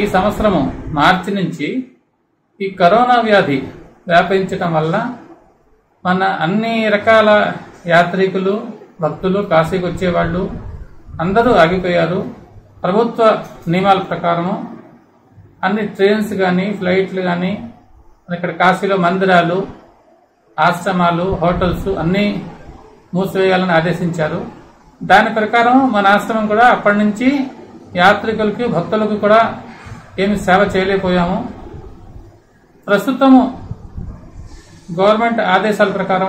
సంవత్సరము మార్చి నుంచి ఈ కరోనా వ్యాధి వ్యాపించటం వల్ల మన అన్ని రకాల యాత్రికులు భక్తులు కాశీకి వచ్చేవాళ్ళు అందరూ ఆగిపోయారు ప్రభుత్వ నియమాల ప్రకారము అన్ని ట్రైన్స్ కానీ ఫ్లైట్లు కానీ ఇక్కడ కాశీలో మందిరాలు ఆశ్రమాలు హోటల్స్ అన్నీ మూసివేయాలని ఆదేశించారు దాని ప్రకారం మన ఆశ్రమం కూడా అప్పటి నుంచి యాత్రికులకి భక్తులకు కూడా ఏమి సేవ చేయలేకపోయాము ప్రస్తుతము గవర్నమెంట్ ఆదేశాల ప్రకారం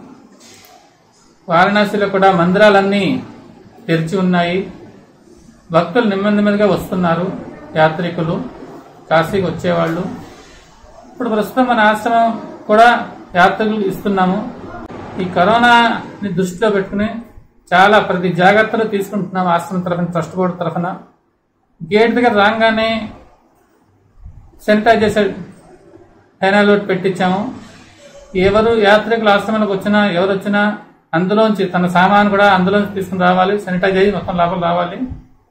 వారణాసిలో కూడా మందిరాలన్నీ తెరిచి ఉన్నాయి భక్తులు నెమ్మది నెమ్మదిగా వస్తున్నారు యాత్రికులు కాశీకి వచ్చేవాళ్ళు ఇప్పుడు ప్రస్తుతం మన ఆశ్రమం కూడా యాత్రికులు ఇస్తున్నాము ఈ కరోనాని దృష్టిలో పెట్టుకుని చాలా ప్రతి జాగ్రత్తలు తీసుకుంటున్నాం ఆశ్రమం తరఫున ట్రస్ట్ బోర్డు తరఫున గేట్ దగ్గర రాగానే శానిటైజేషన్ ఫైనల్ పెట్టించాము ఎవరు యాత్రికులు ఆశ్రమానికి వచ్చినా ఎవరు వచ్చినా అందులోంచి తన సామాన్ కూడా అందులోంచి తీసుకుని రావాలి శానిటైజ్ అయ్యి మొత్తం లోపల రావాలి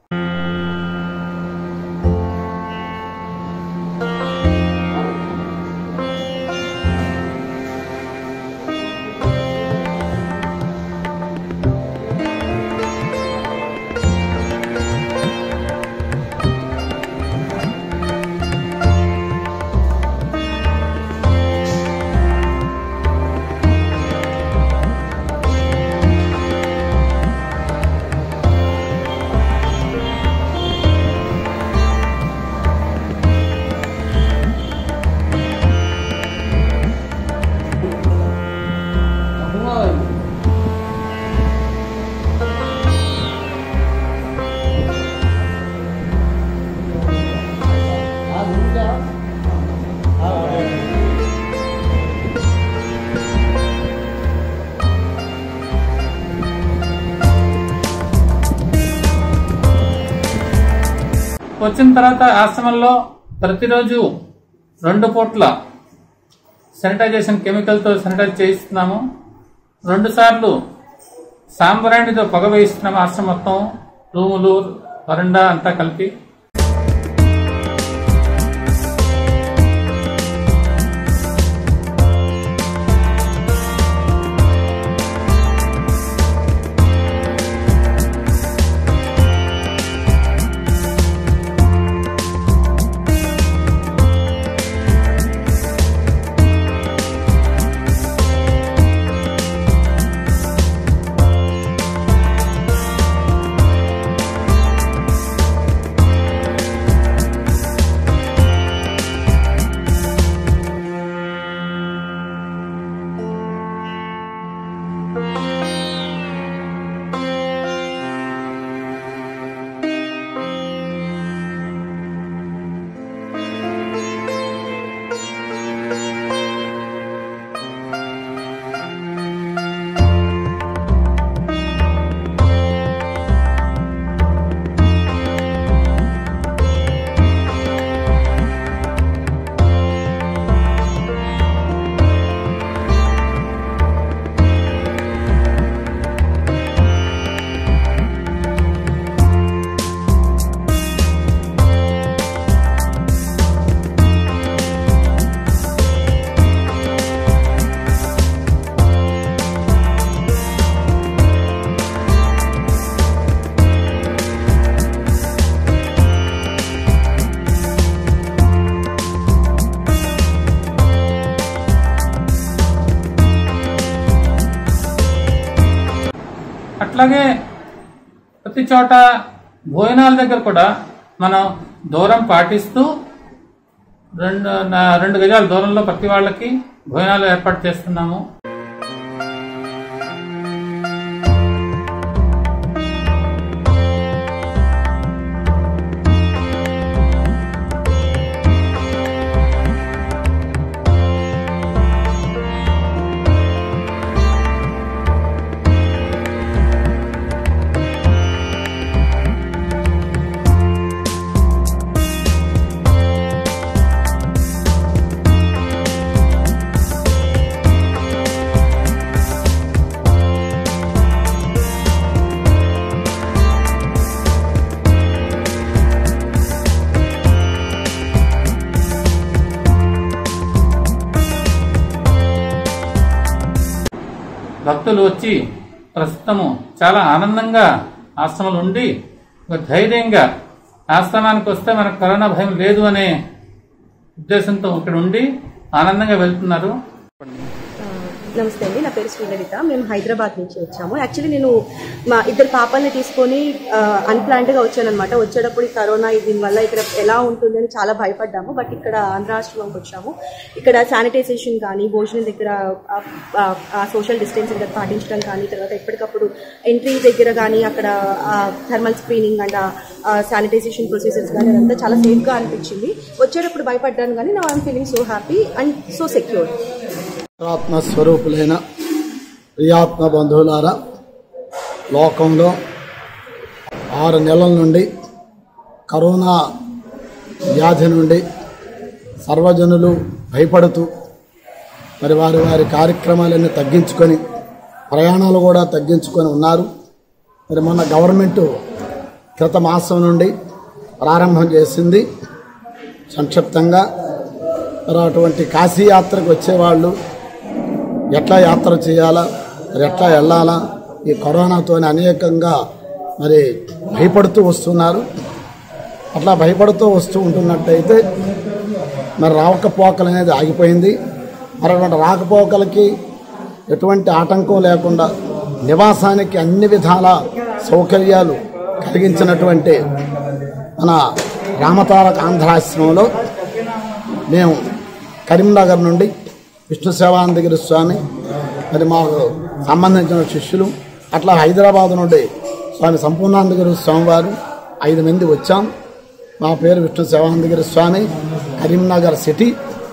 వచ్చిన తర్వాత ఆశ్రమంలో ప్రతిరోజు రెండు పూట్ల శానిటైజేషన్ కెమికల్తో శానిటైజ్ చేయిస్తున్నాము రెండు సార్లు సాంబ్రాణితో పొగ వేయిస్తున్నాము ఆశ్రమం మొత్తం రూములు వరండా అంతా కలిపి అట్లాగే ప్రతి చోట భోజనాల దగ్గర కూడా మనం దూరం పాటిస్తూ రెండు నా- రెండు గజాల దూరంలో ప్రతి వాళ్ళకి భోజనాలు ఏర్పాటు చేస్తున్నాము భక్తులు వచ్చి ప్రస్తుతము చాలా ఆనందంగా ఆశ్రమంలో ఉండి ఒక ధైర్యంగా ఆశ్రమానికి వస్తే మనకు కరోనా భయం లేదు అనే ఉద్దేశంతో ఇక్కడ ఉండి ఆనందంగా వెళ్తున్నారు ఆ, నమస్తే అండి నా పేరు శ్రీలలిత మేము హైదరాబాద్ నుంచి వచ్చాము యాక్చువల్లీ నేను మా ఇద్దరు పాపల్ని తీసుకొని అన్ప్లాన్డ్గా వచ్చాను అనమాట వచ్చేటప్పుడు ఈ కరోనా దీనివల్ల ఇక్కడ ఎలా ఉంటుంది అని చాలా భయపడ్డాము బట్ ఇక్కడ ఆంధ్ర ఆశ్రమంకి వచ్చాము ఇక్కడ శానిటైజేషన్ కానీ భోజనం దగ్గర సోషల్ డిస్టెన్సింగ్ దగ్గర పాటించడం కానీ తర్వాత ఎప్పటికప్పుడు ఎంట్రీ దగ్గర కానీ అక్కడ thermal screening and sanitisation procedures కానీ అదంతా చాలా సేఫ్గా అనిపించింది వచ్చేటప్పుడు భయపడ్డాను కానీ నా I'm feeling so happy and so secure ఆత్మ స్వరూపులైన ప్రియాత్మ బంధువులారా లోకంలో ఆరు నెలల నుండి కరోనా వ్యాధి నుండి సర్వజనులు భయపడుతూ మరి వారి వారి కార్యక్రమాలన్నీ తగ్గించుకొని ప్రయాణాలు కూడా తగ్గించుకొని ఉన్నారు మరి మొన్న గవర్నమెంట్ క్రిత మాసం నుండి ప్రారంభం చేసింది సంక్షిప్తంగా మరి అటువంటి కాశీ యాత్రకు వచ్చేవాళ్ళు ఎట్లా యాత్ర చేయాలా మరి ఎట్లా వెళ్ళాలా ఈ కరోనాతో అనేకంగా మరి భయపడుతూ వస్తున్నారు అట్లా భయపడుతూ వస్తూ ఉంటున్నట్టయితే మరి రాకపోకలు అనేది ఆగిపోయింది మరి అటువంటి రాకపోకలకి ఎటువంటి ఆటంకం లేకుండా నివాసానికి అన్ని విధాల సౌకర్యాలు కలిగించినటువంటి మన రామతారక ఆంధ్రాశ్రమంలో మేము కరీంనగర్ నుండి విష్ణు సేవానందగిరి స్వామి మరి మాకు సంబంధించిన శిష్యులు అట్లా హైదరాబాద్ నుండి స్వామి సంపూర్ణానందగిరి స్వామి వారు ఐదు మంది వచ్చాం మా పేరు విష్ణు సేవానందగిరి స్వామి కరీంనగర్ సిటీ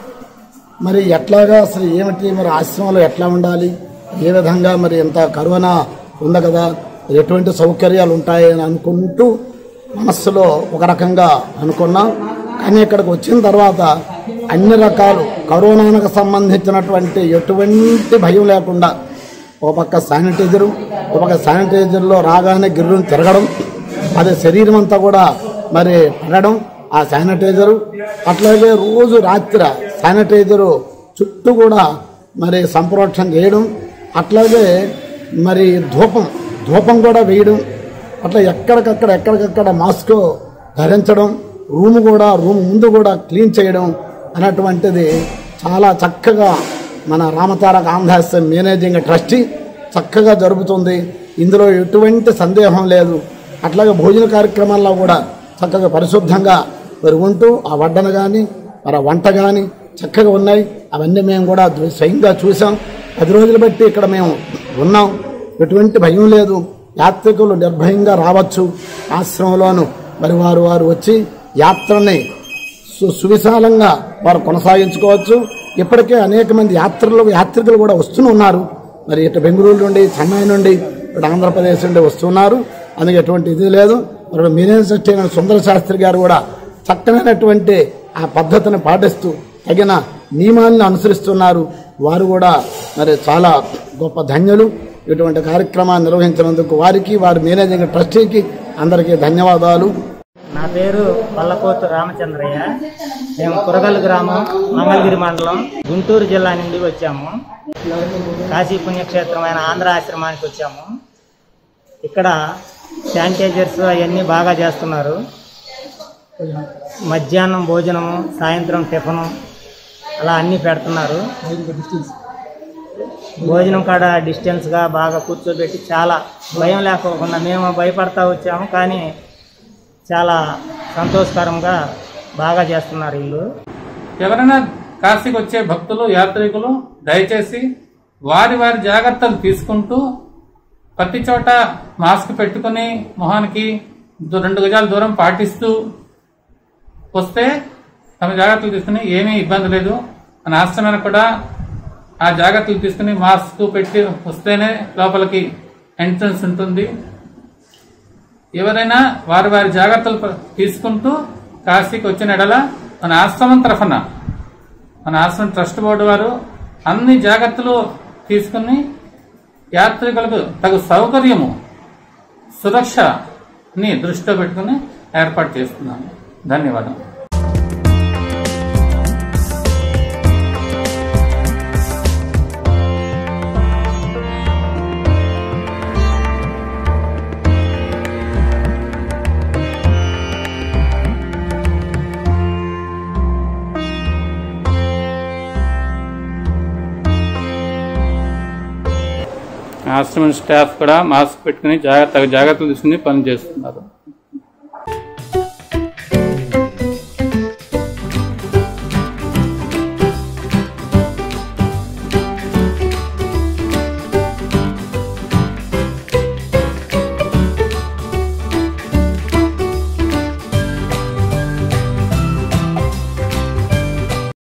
మరి ఎట్లాగా అసలు ఏమిటి మరి ఆశ్రమంలో ఎట్లా ఉండాలి ఏ విధంగా మరి ఇంత కరోనా ఉంది కదా ఎటువంటి సౌకర్యాలు ఉంటాయి అని అనుకుంటూ మనస్సులో ఒక రకంగా అనుకున్నాం కానీ ఇక్కడికి వచ్చిన తర్వాత అన్ని రకాలు కరోనాకు సంబంధించినటువంటి ఎటువంటి భయం లేకుండా ఒక పక్క శానిటైజరు ఒక పక్క శానిటైజర్లో రాగానే గిర్రును తిరగడం అది శరీరం అంతా కూడా మరి పడడం ఆ శానిటైజరు అట్లాగే రోజు రాత్రి శానిటైజరు చుట్టూ కూడా మరి సంప్రోక్షణ చేయడం అట్లాగే మరి ధూపం ధూపం కూడా వేయడం అట్లా ఎక్కడికక్కడ ఎక్కడికక్కడ మాస్క్ ధరించడం రూమ్ కూడా రూమ్ ముందు కూడా క్లీన్ చేయడం అనేటువంటిది చాలా చక్కగా మన రామతారక ఆంధ్రాశ్రమ మేనేజింగ్ ట్రస్టీ చక్కగా జరుగుతుంది ఇందులో ఎటువంటి సందేహం లేదు అట్లాగే భోజన కార్యక్రమాల్లో కూడా చక్కగా పరిశుద్ధంగా మరి ఉంటూ ఆ వడ్డన కానీ మరి ఆ వంట కానీ చక్కగా ఉన్నాయి అవన్నీ మేము కూడా దృ- స్వయంగా చూసాం పది రోజులు బట్టి ఇక్కడ మేము ఉన్నాం ఎటువంటి భయం లేదు యాత్రికులు నిర్భయంగా రావచ్చు ఆశ్రమంలోను మరి వారు వారు వచ్చి యాత్రని సు సువిశాలంగా వారు కొనసాగించుకోవచ్చు ఇప్పటికే అనేక మంది యాత్రలు యాత్రికులు కూడా వస్తూనే ఉన్నారు మరి ఇటు బెంగళూరు నుండి చెన్నై నుండి ఇటు ఆంధ్రప్రదేశ్ నుండి వస్తున్నారు అందుకే ఎటువంటి ఇది లేదు మరి మీనేశ్వరి అయిన సుందర శాస్త్రి గారు కూడా చక్కనైనటువంటి ఆ పద్ధతిని పాటిస్తూ తగిన నియమాలను అనుసరిస్తున్నారు వారు కూడా మరి చాలా గొప్ప ధన్యులు ఇటువంటి కార్యక్రమాన్ని నిర్వహించినందుకు వారికి వారి మేనేజింగ్ ట్రస్టీకి అందరికీ ధన్యవాదాలు నా పేరు పల్లకోతు రామచంద్రయ్య మేము కురగల్ గ్రామం మంగళగిరి మండలం గుంటూరు జిల్లా నుండి వచ్చాము కాశీ పుణ్యక్షేత్రమైన ఆంధ్ర ఆశ్రమానికి వచ్చాము ఇక్కడ శానిటైజర్స్ అవన్నీ బాగా చేస్తున్నారు మధ్యాహ్నం భోజనము సాయంత్రం టిఫను అలా అన్నీ పెడుతున్నారు భోజనం కాడ డిస్టెన్స్గా బాగా కూర్చోబెట్టి చాలా భయం లేకోకుండా మేము భయపడతా వచ్చాము కానీ చాలా సంతోషకరంగా బాగా చేస్తున్నారు వీళ్ళు ఎవరైనా కాశీకి వచ్చే భక్తులు యాత్రికులు దయచేసి వారి వారి జాగ్రత్తలు తీసుకుంటూ ప్రతి చోట మాస్క్ పెట్టుకుని మొహానికి దు- రెండు గజాల దూరం పాటిస్తూ వస్తే తమ జాగ్రత్తలు తీసుకుని ఏమీ ఇబ్బంది లేదు మన ఆశ్రమానికి కూడా ఆ జాగ్రత్తలు తీసుకుని మాస్క్ పెట్టి వస్తేనే లోపలికి ఎంట్రన్స్ ఉంటుంది ఎవరైనా వారి వారి జాగ్రత్తలు ప- తీసుకుంటూ కాశీకి వచ్చిన ఎడల మన ఆశ్రమం తరఫున మన ఆశ్రమం ట్రస్ట్ బోర్డు వారు అన్ని జాగ్రత్తలు తీసుకుని యాత్రికులకు తగు సౌకర్యము సురక్షని దృష్టిలో పెట్టుకుని ఏర్పాటు చేస్తున్నాను ధన్యవాదాలు ఆశ్రమం స్టాఫ్ కూడా మాస్క్ పెట్టుకుని జాగ్రత్త జాగ్రత్తలు తీసుకుని పనిచేస్తున్నారు